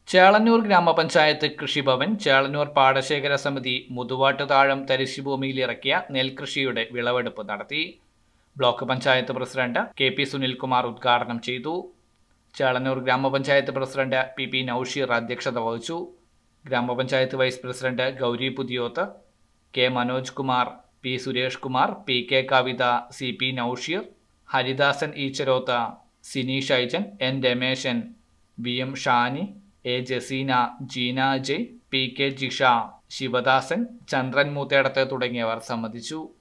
ചേളന്നൂർ ഗ്രാമപഞ്ചായത്ത് കൃഷിഭവൻ ചേളന്നൂർ പാടശേഖര സമിതി മുതുവാട്ട് താഴം തരിശുഭൂമിയിൽ ഇറക്കിയ നെൽകൃഷിയുടെ വിളവെടുപ്പ് നടത്തി block panchayat president K P Sunilkumar ഉദ്ഘാടനം ചെയ്തു ചേളന്നൂർ ഗ്രാമപഞ്ചായത്ത് പ്രസിഡന്റ് പി പി നൌഷീർ അധ്യക്ഷത വഹിച്ചു grama panchayat vice president Gauri Puthiyoth K Manoj Kumar P Suresh Kumar P K Kavitha C P Naushir Haridasan Eecharoth Sini Shaijan N Rameshan V M Shani A Jaseena Jeena Jay P K Jisha Sivadasan Chandran Moothedath തുടങ്ങിയവർ സംബന്ധിച്ചു